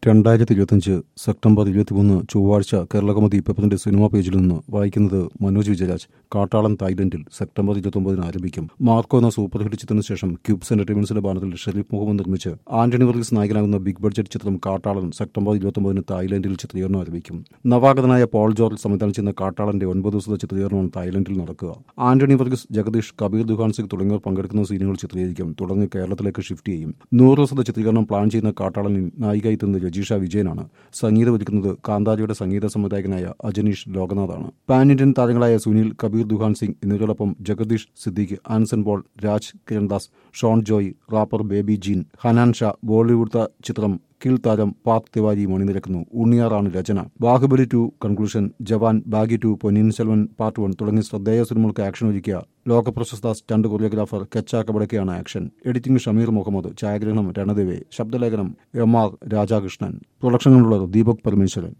രണ്ടായിരത്തി ഇരുപത്തിയഞ്ച് സെപ്റ്റംബർ ഇരുപത്തിമൂന്ന് ചൊവ്വാഴ്ച കേരളകൗമുദി പേപ്പറിന്റെ സിനിമാ പേജിൽ നിന്ന് വായിക്കുന്നത് മനോജ് വിജയരാജ് കാട്ടാളൻ തായ്ലൻഡിൽ സെപ്റ്റംബർ ഇരുപത്തൊമ്പതിന് ആരംഭിക്കും മാർക്കോ എന്ന സൂപ്പർ ഹിറ്റ് ചിത്രത്തിന് ശേഷം ക്യൂബ്സ് എന്റർടൈൻമെന്റ്സിന്റെ ബാനറിൽ ഷെരീഫ് മുഹമ്മദ് നിർമ്മിച്ച് ആന്റണി വർഗീസ് നായകനാകുന്ന ബിഗ് ബഡ്ജറ്റ് ചിത്രം കാട്ടാളൻ സെപ്റ്റംബർ ഇരുപത്തൊമ്പതിന് തായ്ലൻഡിൽ ചിത്രീകരണം ആരംഭിക്കും നവാഗതനായ പോൾ ജോർജ് സംവിധാനം ചെയ്യുന്ന കാട്ടാളന്റെ ഒൻപത് ദിവസത്തെ ചിത്രീകരണമാണ് തായ്ലൻഡിൽ നടക്കുക ആന്റണി വർഗീസ് ജഗദീഷ് കബീർ ദുഹാൻ സിംഗ് തുടങ്ങിയവർ പങ്കെടുക്കുന്ന സീനുകൾ ചിത്രീകരിക്കും തുടർന്ന് കേരളത്തിലേക്ക് ഷിഫ്റ്റ് ചെയ്യും നൂറ് ദിവസത്തെ ചിത്രീകരണം പ്ലാൻ ചെയ്യുന്ന കാട്ടാളനിൽ നായികയായി എത്തുന്നത് രജീഷ വിജയനാണ് സംഗീതം ഒരുക്കുന്നത് കാന്താരിയുടെ സംഗീത സംവിധായകനായ അജനീഷ് ലോകനാഥാണ് പാൻ ഇന്ത്യൻ താരങ്ങളായ സുനിൽ കബീർ ദുഹാൻ സിംഗ് എന്നിവരോടൊപ്പം ജഗദീഷ് സിദ്ദീഖ് ആൻസൺ പോൾ രാജ് കിരൺദാസ് ഷോൺ ജോയ് റാപ്പർ ബേബി ജീൻ ഹനാൻ ഷാ ബോളിവുഡ് ചിത്രം കിൽ താരം പാർത്ഥ് തിവാരി മണിനിരക്കുന്നു ഉണ്ണിയാറാണ് രചന Baahubali two conclusion Jawan Baaghi two Ponniyin Selvan part one തുടങ്ങി ശ്രദ്ധേയ സിനിമകൾക്ക് ആക്ഷൻ ഒരുക്കിയ ലോകപ്രശസ്ത സ്റ്റണ്ട് കൊറിയോഗ്രാഫർ കെച്ച കബടക്കെയാണ് ആക്ഷൻ എഡിറ്റിംഗ് ഷമീർ മുഹമ്മദ് ഛായാഗ്രഹണം രണദേവെ ശബ്ദലേഖനം എം ആർ രാധാകൃഷ്ണൻ പ്രൊഡക്ഷനിലുള്ളത് ദീപക് പരമേശ്വരൻ